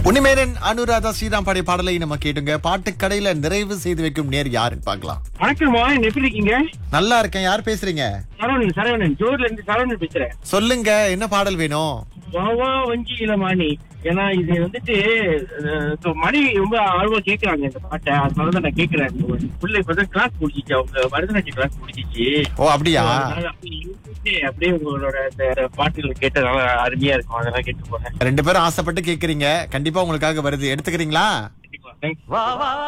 உன்னிமேரன் அனுராதா ஸ்ரீராம் பாடிய பாடலை நம்ம கேட்டுங்க பாட்டு கடையில நிறைவு செய்து வைக்கும் நேர் யாருன்னு பார்க்கலாம் வணக்கம் மோகன் எப்படி இருக்கீங்க நல்லா இருக்கேன் யார் பேசுறீங்க சரவணன் சரவணன் ஜோர்ல இருந்து சரவணன் பேசுறேன் சொல்லுங்க என்ன பாடல் வேணும் வாவா வஞ்சி இளமானி ஏன்னா இது வந்துட்டு அஹ், இப்ப மணி ரொம்ப ஆர்வம் கேக்குறாங்க இந்த பாட்டை அதனாலதான் நான் கேக்குறேன் பிள்ளை இப்பதான் கிளாஸ் முடிச்சிச்சு அவங்க பரதநாட்டிய கிளாஸ் முடிச்சிச்சு ஓ அப்படியா அதனால அப்படியே யோசிச்சுட்டு அப்படியே உங்களோட அந்த பாட்டுகள் கேட்டு நல்லா அருமையா இருக்கும் அதெல்லாம் கேட்டு போறேன் ரெண்டு பேரும் ஆசைப்பட்டு கேக்குறீங்க கண்டிப்பா உங்களுக்காக வருது எடுத்துக்கிறீங்களா கண்டிப்பா Thanks.